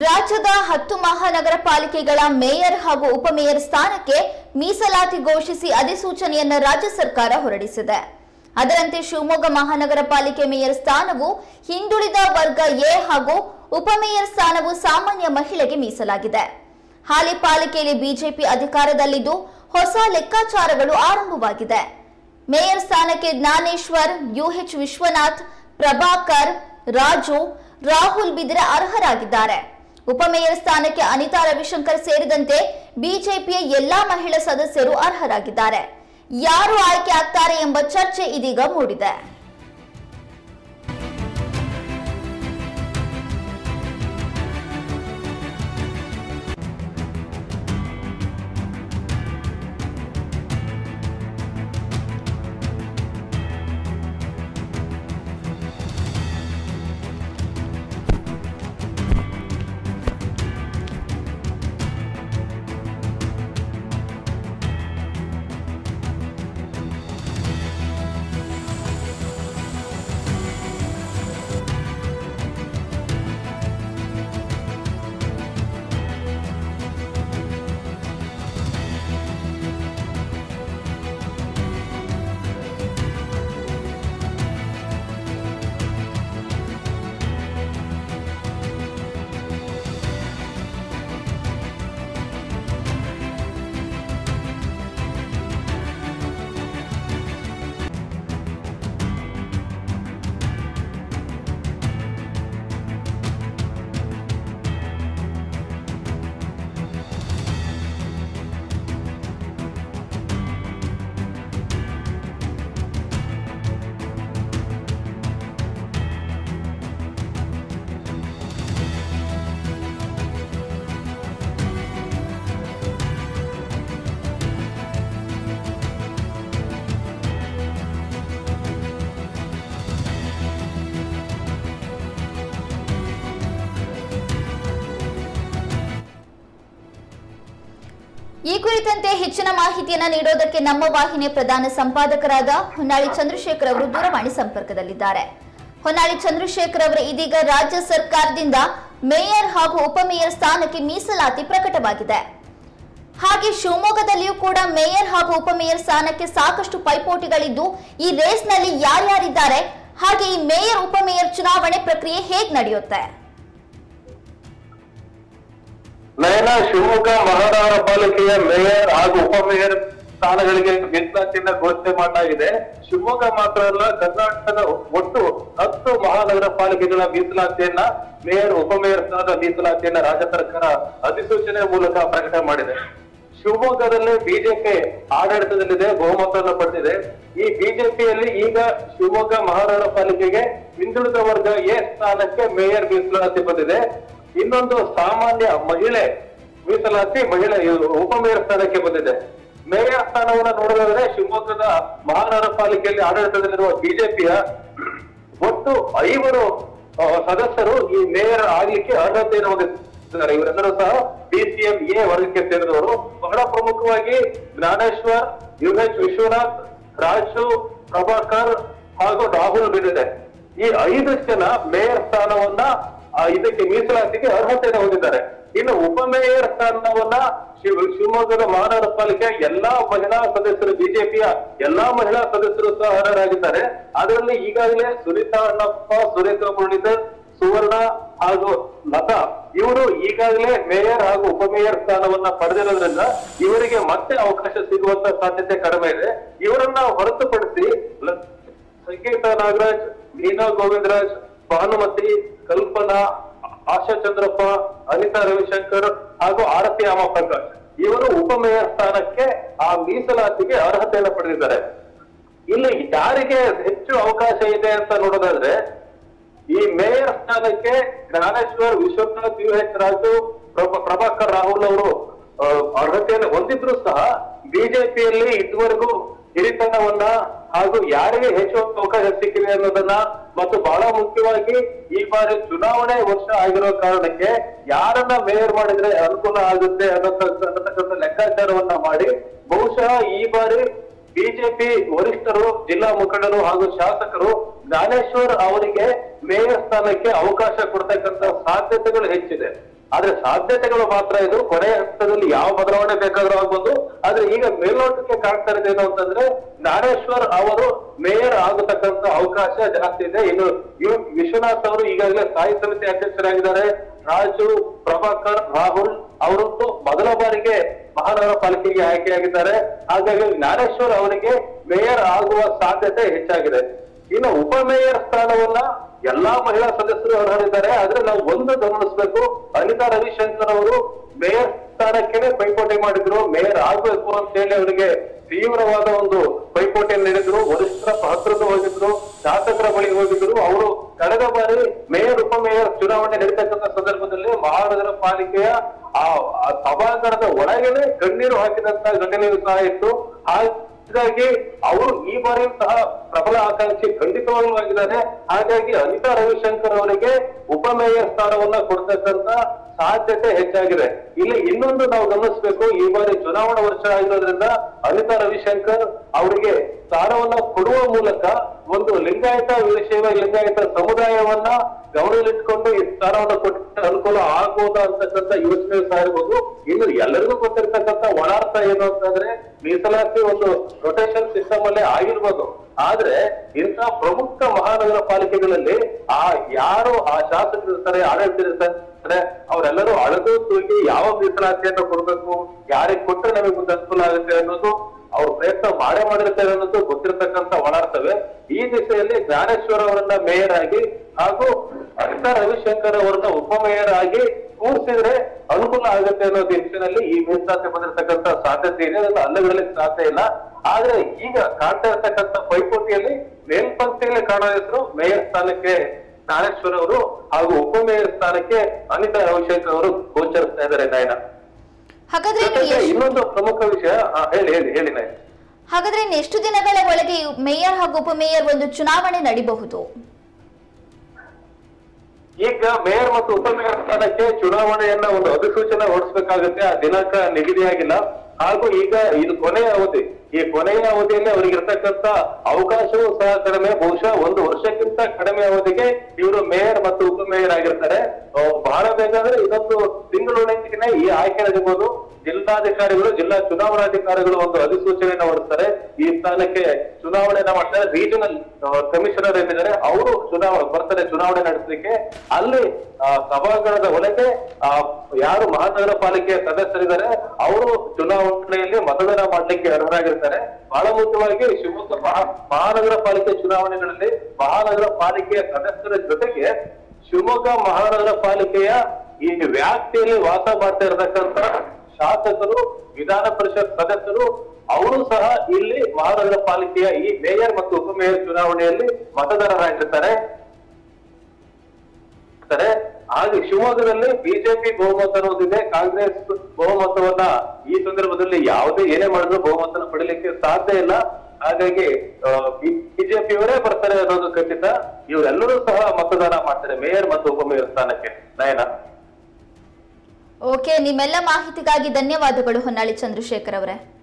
ರಾಜ್ಯದ ಹತ್ತು ಮಹಾನಗರ ಪಾಲಿಕೆಗಳ ಮೇಯರ್ ಹಾಗೂ ಉಪಮೇಯರ್ ಸ್ಥಾನಕ್ಕೆ ಮೀಸಲಾತಿ ಘೋಷಿಸಿ ಅಧಿಸೂಚನೆಯನ್ನು ರಾಜ್ಯ ಸರ್ಕಾರ ಹೊರಡಿಸಿದೆ ಅದರಂತೆ ಶಿವಮೊಗ್ಗ ಮಹಾನಗರ ಪಾಲಿಕೆ ಮೇಯರ್ ಸ್ಥಾನವು ಹಿಂದುಳಿದ ವರ್ಗ ಎ ಹಾಗೂ ಉಪಮೇಯರ್ ಸ್ಥಾನವು ಸಾಮಾನ್ಯ ಮಹಿಳೆಗೆ ಮೀಸಲಾಗಿದೆ ಹಾಲಿ ಪಾಲಿಕೆಯಲ್ಲಿ ಬಿಜೆಪಿ ಅಧಿಕಾರದಲ್ಲಿದ್ದು ಹೊಸ ಲೆಕ್ಕಾಚಾರಗಳು ಆರಂಭವಾಗಿದೆ ಮೇಯರ್ ಸ್ಥಾನಕ್ಕೆ ಜ್ಞಾನೇಶ್ವರ್ ಯುಎಚ್ ವಿಶ್ವನಾಥ್ ಪ್ರಭಾಕರ್ ರಾಜು ರಾಹುಲ್ ಬಿದಿರೆ ಅರ್ಹರಾಗಿದ್ದಾರೆ ಉಪಮೇಯರ್ ಸ್ಥಾನಕ್ಕೆ ಅನಿತಾ ರವಿಶಂಕರ್ ಸೇರಿದಂತೆ ಬಿಜೆಪಿಯ ಎಲ್ಲಾ ಮಹಿಳಾ ಸದಸ್ಯರು ಅರ್ಹರಾಗಿದ್ದಾರೆ ಯಾರು ಆಯ್ಕೆ ಆಗ್ತಾರೆ ಎಂಬ ಚರ್ಚೆ ಇದೀಗ ಮೂಡಿದೆ ಈ ಕುರಿತಂತೆ ಹೆಚ್ಚಿನ ಮಾಹಿತಿಯನ್ನ ನೀಡೋದಕ್ಕೆ ನಮ್ಮ ವಾಹಿನಿಯ ಪ್ರಧಾನ ಸಂಪಾದಕರಾದ ಹೊನ್ನಾಳಿ ಚಂದ್ರಶೇಖರ್ ಅವರು ದೂರವಾಣಿ ಸಂಪರ್ಕದಲ್ಲಿದ್ದಾರೆ ಹೊನ್ನಾಳಿ ಚಂದ್ರಶೇಖರ್ ಅವರು ಇದೀಗ ರಾಜ್ಯ ಸರ್ಕಾರದಿಂದ ಮೇಯರ್ ಹಾಗೂ ಉಪಮೇಯರ್ ಸ್ಥಾನಕ್ಕೆ ಮೀಸಲಾತಿ ಪ್ರಕಟವಾಗಿದೆ ಹಾಗೆ ಶಿವಮೊಗ್ಗದಲ್ಲಿಯೂ ಕೂಡ ಮೇಯರ್ ಹಾಗೂ ಉಪಮೇಯರ್ ಸ್ಥಾನಕ್ಕೆ ಸಾಕಷ್ಟು ಪೈಪೋಟಿಗಳಿದ್ದು ಈ ರೇಸ್ನಲ್ಲಿ ಯಾರ್ಯಾರಿದ್ದಾರೆ ಹಾಗೆ ಈ ಮೇಯರ್ ಉಪಮೇಯರ್ ಚುನಾವಣೆ ಪ್ರಕ್ರಿಯೆ ಹೇಗ್ ನಡೆಯುತ್ತೆ ನಯನ ಶಿವಮೊಗ್ಗ ಮಹಾನಗರ ಪಾಲಿಕೆಯ ಮೇಯರ್ ಹಾಗೂ ಉಪಮೇಯರ್ ಸ್ಥಾನಗಳಿಗೆ ಮೀಸಲಾತಿಯನ್ನ ಘೋಷಣೆ ಮಾಡಲಾಗಿದೆ ಶಿವಮೊಗ್ಗ ಮಾತ್ರ ಅಲ್ಲ ಕರ್ನಾಟಕದ ಒಟ್ಟು ಹತ್ತು ಮಹಾನಗರ ಪಾಲಿಕೆಗಳ ಮೀಸಲಾತಿಯನ್ನ ಮೇಯರ್ ಉಪಮೇಯರ್ ಸ್ಥಾನದ ಮೀಸಲಾತಿಯನ್ನ ರಾಜ್ಯ ಸರ್ಕಾರ ಅಧಿಸೂಚನೆ ಮೂಲಕ ಪ್ರಕಟ ಮಾಡಿದೆ ಶಿವಮೊಗ್ಗದಲ್ಲಿ ಬಿಜೆಪಿ ಆಡಳಿತದಲ್ಲಿದೆ ಬಹುಮತವನ್ನು ಪಡೆದಿದೆ ಈ ಬಿಜೆಪಿಯಲ್ಲಿ ಈಗ ಶಿವಮೊಗ್ಗ ಮಹಾನಗರ ಪಾಲಿಕೆಗೆ ಹಿಂದುಳಿದ ವರ್ಗ ಎ ಸ್ಥಾನಕ್ಕೆ ಮೇಯರ್ ಮೀಸಲಾತಿ ಬಂದಿದೆ ಇನ್ನೊಂದು ಸಾಮಾನ್ಯ ಮಹಿಳೆ ಮೀಸಲಾತಿ ಮಹಿಳೆ ಇದು ಉಪಮೇಯರ್ ಸ್ಥಾನಕ್ಕೆ ಬಂದಿದೆ ಮೇಯರ್ ಸ್ಥಾನವನ್ನ ನೋಡೋದಾದ್ರೆ ಶಿವಮೊಗ್ಗದ ಮಹಾನಗರ ಪಾಲಿಕೆಯಲ್ಲಿ ಆಡಳಿತದಲ್ಲಿರುವ ಬಿಜೆಪಿಯ ಒಟ್ಟು ಐವರು ಆ, ಸದಸ್ಯರು ಈ ಮೇಯರ್ ಆಗ್ಲಿಕ್ಕೆ ಅರ್ಹತೆಯನ್ನು ಹೊಂದಿದ್ದಾರೆ ಇವರೆಲ್ಲರೂ ಸಹ ಡಿಸಿಎಂ ಎ ವರ್ಗಕ್ಕೆ ಸೇರಿದವರು ಬಹಳ ಪ್ರಮುಖವಾಗಿ ಜ್ಞಾನೇಶ್ವರ್ ಯು ಎಚ್ ವಿಶ್ವನಾಥ್ ರಾಜು ಪ್ರಭಾಕರ್ ಹಾಗೂ ರಾಹುಲ್ ಬಿದಿದೆ ಈ ಐದು ಜನ ಮೇಯರ್ ಸ್ಥಾನವನ್ನ ಆ, ಇದಕ್ಕೆ ಮೀಸಲಾತಿಗೆ ಅರ್ಹತೆಯನ್ನು ಹೊಂದಿದ್ದಾರೆ ಇನ್ನು ಉಪಮೇಯರ್ ಸ್ಥಾನವನ್ನ ಶಿವ ಶಿವಮೊಗ್ಗದ ಮಹಾನಗರ ಪಾಲಿಕೆ ಎಲ್ಲಾ ಮಹಿಳಾ ಸದಸ್ಯರು ಬಿಜೆಪಿಯ ಎಲ್ಲಾ ಮಹಿಳಾ ಸದಸ್ಯರು ಸಹ ಅರ್ಹರಾಗಿದ್ದಾರೆ ಅದರಲ್ಲಿ ಈಗಾಗಲೇ ಸುನೀತಾ ಅಣ್ಣಪ್ಪ ಸುರೇಖಾ ಮುರಳೀಧರ್ ಸುವರ್ಣ ಹಾಗೂ ಲತಾ ಇವರು ಈಗಾಗಲೇ ಮೇಯರ್ ಹಾಗೂ ಉಪಮೇಯರ್ ಸ್ಥಾನವನ್ನ ಪಡೆದಿರೋದ್ರಿಂದ ಇವರಿಗೆ ಮತ್ತೆ ಅವಕಾಶ ಸಿಗುವಂತ ಸಾಧ್ಯತೆ ಕಡಿಮೆ ಇದೆ ಇವರನ್ನ ಹೊರತುಪಡಿಸಿ ಲ- ಸಂಗೀತ ನಾಗರಾಜ್ ಮೀನಾ ಗೋವಿಂದರಾಜ್ ಭಾನುಮತಿ ಕಲ್ಪನಾ ಆಶಾ ಚಂದ್ರಪ್ಪ ಅನಿತಾ ರವಿಶಂಕರ್ ಹಾಗೂ ಆರತಿ ಅಮ್ಮ ಪ್ರಕಾಶ್ ಇವರು ಉಪಮೇಯರ್ ಸ್ಥಾನಕ್ಕೆ ಆ ಮೀಸಲಾತಿಗೆ ಅರ್ಹತೆಯನ್ನು ಪಡೆದಿದ್ದಾರೆ ಇಲ್ಲಿ ಯಾರಿಗೆ ಹೆಚ್ಚು ಅವಕಾಶ ಇದೆ ಅಂತ ನೋಡೋದಾದ್ರೆ ಈ ಮೇಯರ್ ಸ್ಥಾನಕ್ಕೆ ಜ್ಞಾನೇಶ್ವರ್ ವಿಶ್ವನಾಥ್ ಯು ಎಚ್ ರಾಜು ಪ್ರಭ- ಪ್ರಭಾಕರ್ ರಾಹುಲ್ ಅವರು ಆ, ಅರ್ಹತೆಯನ್ನು ಹೊಂದಿದ್ರು ಸಹ ಬಿಜೆಪಿಯಲ್ಲಿ ಇದುವರೆಗೂ ಹಿರಿತನವನ್ನ ಹಾಗೂ ಯಾರಿಗೆ ಹೆಚ್ಚು ಅವಕಾಶ ಸಿಕ್ಕಿದೆ ಅನ್ನೋದನ್ನ ಮತ್ತು ಬಹಳ ಮುಖ್ಯವಾಗಿ ಈ ಬಾರಿ ಚುನಾವಣೆ ವರ್ಷ ಆಗಿರೋ ಕಾರಣಕ್ಕೆ ಯಾರನ್ನ ಮೇಯರ್ ಮಾಡಿದ್ರೆ ಅನುಕೂಲ ಆಗುತ್ತೆ ಅನ್ನೋತಕ್ಕ- ಅನ್ನತಕ್ಕಂಥ ಲೆಕ್ಕಾಚಾರವನ್ನ ಮಾಡಿ ಬಹುಶಃ ಈ ಬಾರಿ ಬಿಜೆಪಿ ವರಿಷ್ಠರು ಜಿಲ್ಲಾ ಮುಖಂಡರು ಹಾಗೂ ಶಾಸಕರು ಜ್ಞಾನೇಶ್ವರ್ ಅವರಿಗೆ ಮೇಯರ್ ಸ್ಥಾನಕ್ಕೆ ಅವಕಾಶ ಕೊಡ್ತಕ್ಕಂತ ಸಾಧ್ಯತೆಗಳು ಹೆಚ್ಚಿದೆ ಆದ್ರೆ ಸಾಧ್ಯತೆಗಳು ಮಾತ್ರ ಇದು ಕೊನೆಯ ಹಂತದಲ್ಲಿ ಯಾವ ಬದಲಾವಣೆ ಬೇಕಾದ್ರೂ ಆಗ್ಬೋದು ಆದ್ರೆ ಈಗ ಮೇಲ್ನೋಟಕ್ಕೆ ಕಾಣ್ತಾ ಇರೋದು ಏನು ಅಂತಂದ್ರೆ ಜ್ಞಾನೇಶ್ವರ್ ಅವರು ಮೇಯರ್ ಆಗತಕ್ಕಂತ ಅವಕಾಶ ಜಾಸ್ತಿ ಇದೆ ಇನ್ನು ಯು ವಿಶ್ವನಾಥ್ ಅವರು ಈಗಾಗಲೇ ಸ್ಥಾಯಿ ಸಮಿತಿ ಅಧ್ಯಕ್ಷರಾಗಿದ್ದಾರೆ ರಾಜು ಪ್ರಭಾಕರ್ ರಾಹುಲ್ ಅವರಂತೂ ಮೊದಲ ಬಾರಿಗೆ ಮಹಾನಗರ ಪಾಲಿಕೆಗೆ ಆಯ್ಕೆಯಾಗಿದ್ದಾರೆ ಹಾಗಾಗಿ ಜ್ಞಾನೇಶ್ವರ್ ಅವರಿಗೆ ಮೇಯರ್ ಆಗುವ ಸಾಧ್ಯತೆ ಹೆಚ್ಚಾಗಿದೆ ಇನ್ನು ಉಪ ಮೇಯರ್ ಸ್ಥಾನವನ್ನ ಎಲ್ಲಾ ಮಹಿಳಾ ಸದಸ್ಯರು ಹೊರಡಿದ್ದಾರೆ ಆದ್ರೆ ನಾವು ಒಂದು ಗಮನಿಸಬೇಕು ಅನಿತಾ ರವಿಶಂಕರ್ ಅವರು ಮೇಯರ್ ಸ್ಥಾನಕ್ಕೆ ಪೈಪೋಟಿ ಮಾಡಿದ್ರು ಮೇಯರ್ ಆಗ್ಬೇಕು ಅಂತ ಹೇಳಿ ಅವರಿಗೆ ತೀವ್ರವಾದ ಒಂದು ಪೈಪೋಟಿಯನ್ನು ನೀಡಿದ್ರು ವರಿಷ್ಠರ ಹತ್ತಿರದ ಹೋಗಿದ್ರು ಶಾಸಕರ ಬಳಿ ಹೋಗಿದ್ರು ಅವರು ಕಳೆದ ಬಾರಿ ಮೇಯರ್ ಉಪ ಮೇಯರ್ ಚುನಾವಣೆ ನಡೀತಕ್ಕಂಥ ಸಂದರ್ಭದಲ್ಲಿ ಮಹಾನಗರ ಪಾಲಿಕೆಯ ಆ ಆ ಸಭಾಂಗಣದ ಒಳಗಡೆ ಕಣ್ಣೀರು ಹಾಕಿದಂತ ಘಟನೆಯೂ ಸಹ ಇತ್ತು ಹಾಗಾಗಿ ಅವರು ಈ ಬಾರಿಯೂ ಸಹ ಪ್ರಬಲ ಆಕಾಂಕ್ಷಿ ಖಂಡಿತವಾಗ್ಲೂ ಆಗಿದ್ದಾರೆ ಹಾಗಾಗಿ ಅನಿತಾ ರವಿಶಂಕರ್ ಅವರಿಗೆ ಉಪ ಮೇಯರ್ ಸ್ಥಾನವನ್ನ ಕೊಡ್ತಕ್ಕಂತ ಸಾಧ್ಯತೆ ಹೆಚ್ಚಾಗಿದೆ ಇಲ್ಲಿ ಇನ್ನೊಂದು ನಾವು ಗಮನಿಸಬೇಕು ಈ ಬಾರಿ ಚುನಾವಣಾ ವರ್ಷ ಆಗಿರೋದ್ರಿಂದ ಅನಿತಾ ರವಿಶಂಕರ್ ಅವರಿಗೆ ಸ್ಥಾನವನ್ನ ಕೊಡುವ ಮೂಲಕ ಒಂದು ಲಿಂಗಾಯತ ವೀರಶೈವ ಲಿಂಗಾಯತ ಸಮುದಾಯವನ್ನ ಗಮನದಲ್ಲಿಟ್ಕೊಂಡು ಈ ಸ್ಥಾನವನ್ನ ಕೊಟ್ಟ ಅನುಕೂಲ ಆಗ್ಬೋದಾ ಅಂತಕ್ಕಂಥ ಯೋಚನೆ ಸಹ ಇರ್ಬೋದು ಇನ್ನು ಎಲ್ಲರಿಗೂ ಗೊತ್ತಿರ್ತಕ್ಕಂಥ ಒಳಾರ್ಥ ಏನು ಅಂತಂದ್ರೆ ಮೀಸಲಾತಿ ಒಂದು ರೊಟೇಷನ್ ಸಿಸ್ಟಮ್ ಅಲ್ಲೇ ಆಗಿರ್ಬೋದು ಆದ್ರೆ ಇಂಥ ಪ್ರಮುಖ ಮಹಾನಗರ ಪಾಲಿಕೆಗಳಲ್ಲಿ ಆ ಯಾರು ಆ ಶಾಸಕರು ಇರ್ತಾರೆ ಆಡಳಿತ ಇರ್ತಾರೆ ಅವರೆಲ್ಲರೂ ಅಳೆದು ತೂಗಿ ಯಾವ ಮೀಸಲಾತಿಯನ್ನು ಕೊಡ್ಬೇಕು ಯಾರಿಗೆ ಕೊಟ್ರೆ ನಮಗೆ ಮುಂದೆ ಅನುಕೂಲ ಆಗುತ್ತೆ ಅನ್ನೋದು ಅವ್ರು ಪ್ರಯತ್ನ ಮಾಡೇ ಮಾಡಿರ್ತಾರೆ ಅನ್ನೋದು ಗೊತ್ತಿರತಕ್ಕಂತ ಒಳಾರ್ತವೆ ಈ ದಿಸೆಯಲ್ಲಿ ಜ್ಞಾನೇಶ್ವರ ಅವರನ್ನ ಮೇಯರ್ ಆಗಿ ಹಾಗೂ ಅನಿತಾ ರವಿಶಂಕರ್ ಅವರನ್ನ ಉಪ ಮೇಯರ್ ಆಗಿ ಕೂರಿಸಿದ್ರೆ ಅನುಕೂಲ ಆಗುತ್ತೆ ಅನ್ನೋ ದಿಶೆಯಲ್ಲಿ ಈ ಮೀಸಲಾತಿ ಬಂದಿರತಕ್ಕಂತ ಸಾಧ್ಯತೆ ಇದೆ ಅದನ್ನು ಅಲ್ಲಗಡಲಿಕ್ಕೆ ಸಾಧ್ಯ ಇಲ್ಲ ಆದ್ರೆ ಈಗ ಕಾಣ್ತಾ ಇರ್ತಕ್ಕಂಥ ಪೈಪೋಟಿಯಲ್ಲಿ ಮೇಲ್ಪಂಕ್ತಿಯಲ್ಲಿ ಕಾಣೋ ಹೆಸರು ಮೇಯರ್ ಸ್ಥಾನಕ್ಕೆ ಜ್ಞಾನೇಶ್ವರ್ ಅವರು ಹಾಗೂ ಉಪ ಮೇಯರ್ ಸ್ಥಾನಕ್ಕೆ ಅನಿತಾ ರವಿಶಂಕರ್ ಅವರು ಗೋಚರಿಸ್ತಾ ಇದ್ದಾರೆ ನಾಯನ ಹಾಗಾದ್ರೆ ಇನ್ನು ಜೊತೆಗೆ ಎಷ್ಟು ಇನ್ನೊಂದು ಪ್ರಮುಖ ವಿಷಯ ಆ, ಹೇಳಿ ಹೇಳಿ ಹೇಳಿ ನಾಯನ ಹಾಗಾದ್ರೆ ಇನ್ನು ಎಷ್ಟು ದಿನಗಳ ಒಳಗೆ ಈ ಮೇಯರ್ ಹಾಗೂ ಉಪಮೇಯರ್ ಒಂದು ಚುನಾವಣೆ ನಡಿಬಹುದು ಈಗ ಮೇಯರ್ ಮತ್ತು ಉಪ ಮೇಯರ್ ಸ್ಥಾನಕ್ಕೆ ಚುನಾವಣೆಯನ್ನ ಒಂದು ಅಧಿಸೂಚನೆ ಹೊರಡಿಸಬೇಕಾಗುತ್ತೆ ಆ ದಿನಾಂಕ ನಿಗದಿಯಾಗಿಲ್ಲ ಹಾಗೂ ಈಗ ಇದು ಕೊನೆಯ ಅವಧಿ ಈ ಕೊನೆಯ ಅವಧಿಯಲ್ಲಿ ಅವರಿಗೆ ಇರ್ತಕ್ಕಂತ ಅವಕಾಶವೂ ಸಹ ಕಡಿಮೆ ಬಹುಶಃ ಒಂದು ವರ್ಷಕ್ಕಿಂತ ಕಡಿಮೆ ಅವಧಿಗೆ ಇವರು ಮೇಯರ್ ಮತ್ತು ಉಪ ಮೇಯರ್ ಆಗಿರ್ತಾರೆ ಆ, ಬಹಳ ಬೇಗ ಅಂದ್ರೆ ಇದೊಂದು ತಿಂಗಳೊಳಗೆ ಈ ಆಯ್ಕೆ ನಡೀಬಹುದು ಜಿಲ್ಲಾಧಿಕಾರಿಗಳು ಜಿಲ್ಲಾ ಚುನಾವಣಾಧಿಕಾರಿಗಳು ಒಂದು ಅಧಿಸೂಚನೆಯನ್ನ ಹೊರಡಿಸ್ತಾರೆ ಈ ಸ್ಥಾನಕ್ಕೆ ಚುನಾವಣೆಯನ್ನ ಮಾಡ್ತಾರೆ ರೀಜನಲ್ ಕಮಿಷನರ್ ಏನಿದ್ದಾರೆ ಅವರು ಚುನಾವಣೆ ಬರ್ತಾರೆ ಚುನಾವಣೆ ನಡೆಸಲಿಕ್ಕೆ ಅಲ್ಲಿ ಆ, ಸಭಾಂಗಣದ ಒಳಗೆ ಆ, ಯಾರು ಮಹಾನಗರ ಪಾಲಿಕೆಯ ಸದಸ್ಯರಿದ್ದಾರೆ ಅವರು ಚುನಾವಣೆಯಲ್ಲಿ ಮತದಾನ ಮಾಡ್ಲಿಕ್ಕೆ ಅರ್ಹರಾಗಿರ್ತಾರೆ ಬಹಳ ಮುಖ್ಯವಾಗಿ ಶಿವಮೊಗ್ಗ ಮಹಾ- ಮಹಾನಗರ ಪಾಲಿಕೆ ಚುನಾವಣೆಗಳಲ್ಲಿ ಮಹಾನಗರ ಪಾಲಿಕೆಯ ಸದಸ್ಯರ ಜೊತೆಗೆ ಶಿವಮೊಗ್ಗ ಮಹಾನಗರ ಪಾಲಿಕೆಯ ಈ ವ್ಯಾಪ್ತಿಯಲ್ಲಿ ವಾಸ ಮಾಡ್ತಾ ಇರತಕ್ಕಂತ ಶಾಸಕರು ವಿಧಾನ ಪರಿಷತ್ ಸದಸ್ಯರು ಅವರು ಸಹ ಇಲ್ಲಿ ಮಹಾನಗರ ಪಾಲಿಕೆಯ ಈ ಮೇಯರ್ ಮತ್ತು ಉಪ ಮೇಯರ್ ಚುನಾವಣೆಯಲ್ಲಿ ಮತದಾರರಾಗಿರ್ತಾರೆ ಇರ್ತಾರೆ. ಹಾಗೆ ಶಿವಮೊಗ್ಗದಲ್ಲಿ ಬಿಜೆಪಿ ಬಹುಮತ ಅನ್ನೋದಿದೆ ಕಾಂಗ್ರೆಸ್ ಬಹುಮತವನ್ನ ಈ ಸಂದರ್ಭದಲ್ಲಿ ಯಾವುದೇ ಏನೇ ಮಾಡಿದ್ರು ಬಹುಮತನ ಪಡಿಲಿಕ್ಕೆ ಸಾಧ್ಯ ಇಲ್ಲ ಹಾಗಾಗಿ ಬಿಜೆಪಿಯವರೇ ಬರ್ತಾರೆ ಅನ್ನೋದು ಖಚಿತ ಇವರೆಲ್ಲರೂ ಸಹ ಮತದಾನ ಮಾಡ್ತಾರೆ ಮೇಯರ್ ಮತ್ತು ಉಪಮೇಯರ್ ಸ್ಥಾನಕ್ಕೆ ನಯನ ಓಕೆ ನಿಮ್ಮೆಲ್ಲ ಮಾಹಿತಿಗಾಗಿ ಧನ್ಯವಾದಗಳು ಹೊನ್ನಾಳಿ ಚಂದ್ರಶೇಖರ್ ಅವರೇ